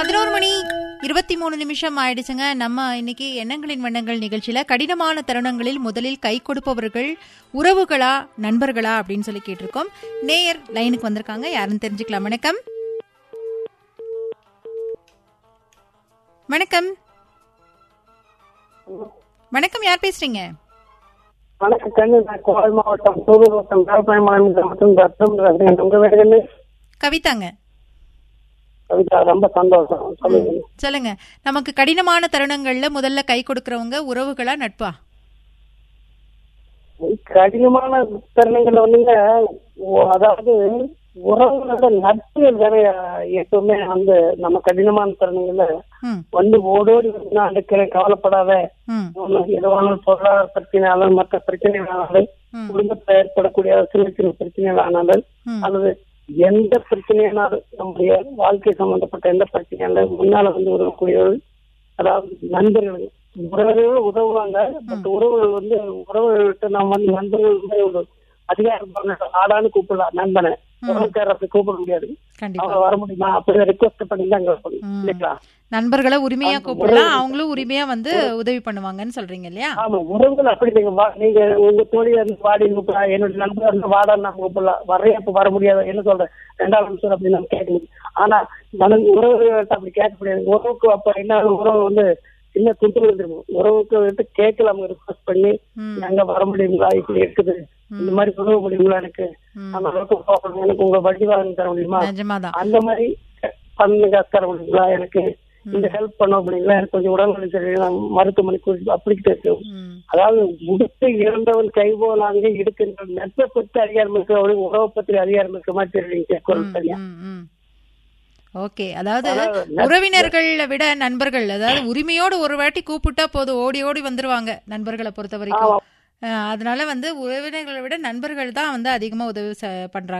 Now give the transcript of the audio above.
பதினோரு மணி இருபத்தி மூணு நிமிஷம் ஆயிடுச்சுங்க நம்ம இன்னைக்கு எண்ணங்களின் வண்ணங்கள் நிகழ்ச்சியில கடினமான தருணங்களில் முதலில் கை கொடுப்பவர்கள் உறவுகளா நண்பர்களா அப்படின்னு சொல்லி கேட்டிருக்கோம் நேயர் லைனுக்கு வந்திருக்காங்க யாருன்னு தெரிஞ்சுக்கலாம் வணக்கம் வணக்கம் வணக்கம் யார் பேசுறீங்க வணக்கம் கண்ணு நான் கோவை மாவட்டம் சூலூர் வட்டம் வேப்பை மாநிலம் மற்றும் ரத்தம் ரசிகன். உங்க பேரு கண்ணு கவிதாங்க கவிதா ரொம்ப சந்தோஷம் சொல்லுங்க சொல்லுங்க நமக்கு கடினமான தருணங்கள்ல முதல்ல கை கொடுக்கறவங்க உறவுகளா நட்பா கடினமான தருணங்கள்ல வந்துங்க ஓ- அதாவது உறவுகளோட நட்புகள் தானே எப்பவுமே வந்து நம்ம கடினமான தருணங்கள்ல ம் வந்து ஓடோடி வந்து நான் இருக்கிறேன் கவலைப்படாத ம் ஒண்ணும் எதுவானாலும் பொருளாதார பிரச்சனையாலும் மற்ற பிரச்சனைகளானாலும் ம். குடும்பத்தில் ஏற்படக்கூடிய சின்ன சின்ன பிரச்சனைகளானாலும் ம். அல்லது எந்த பிரச்சனையானாலும் நம்முடைய வாழ்க்கை சம்பந்தப்பட்ட எந்த பிரச்சனையாலும் முன்னால வந்து உதவக்கூடியவர்கள் அதாவது நண்பர்கள் உறவுகள் உதவுவாங்க பட் உறவுகள் வந்து உறவுகள்கிட்ட நம்ம வந்து நண்பர்கள் வந்து ஒரு அதிகாரம் பண்ண ஆடான்னு கூப்பிடலாம் நண்பனை உறவுக்காரர் அப்படி கூப்பிட முடியாது கண்டிப்பா அவங்க வர முடியுமா அப்படி ரெக்வஸ்ட் பண்ணி தான் கேட்கணும் ம். இல்லைங்களா நண்பர்களை உரிமையா ஆமா, கூப்பிடலாம் உறவு- அவங்களும் உரிமையா வந்து உதவி பண்ணுவாங்கன்னு சொல்றீங்க இல்லையா ஆமா உறவுகள் அப்படி நீங்க வா- நீங்க உங்க தோழியா இருந்து வாடி கூப்பிடலாம் என்னோட நண்பர் இருந்து வாடா நம்ம கூப்பிடலாம் வரைய அப்ப வர முடியாது என்ன சொல்றேன் ரெண்டாவது நிமிஷம் அப்படி நம்ம கேட்க முடியும் ஆனா மனது உறவுகள்ட்ட அப்படி கேட்க முடியாது உறவுக்கு அப்ப என்ன ஆகும், உறவு வந்து சின்ன துண்டு வந்துருக்கும் உறவுக்கு வந்து கேட்கல அவங்க ரிக்வஸ்ட் பண்ணி ம். எங்க வர முடியுங்களா இப்படி இருக்குது இந்த மாதிரி உதவ முடியுங்களா எனக்கு ம். அந்த அளவுக்கு போகணும் எனக்கு உங்க வண்டி வாங்கி தர முடியுமா நிஜமாதான் அந்த மாதிரி பண்ணுங்க தர முடியுங்களா எனக்கு இந்த ஹெல்ப் பண்ண முடியுங்களா எனக்கு கொஞ்சம் உடல்நல சரியில்லை மருத்துவமனை கூட்டிட்டு அப்படிக்கிட்டு இருக்கு ம். அதாவது உடுத்து இறந்தவன் கைபோலாங்க இருக்கின்ற நட்பை பற்றி அதிகாரம் இருக்கிறவங்க உறவை பற்றி அதிகாரம் இருக்க மாதிரி தெரியுங்க குரல் தனியா ம், ம். ஓகே அதாவது அதாவது நட்பு- உறவினர்களை விட நண்பர்கள் அதாவது உரிமையோடு ஒரு வாட்டி கூப்பிட்டா போதும் ஓடி ஓடி வந்துருவாங்க நண்பர்களை பொறுத்த வரைக்கும் ஆமா. அஹ், அதனால வந்து உறவினர்களை விட நண்பர்கள் தான் வந்து அதிகமா உதவி ச- பண்றாங்க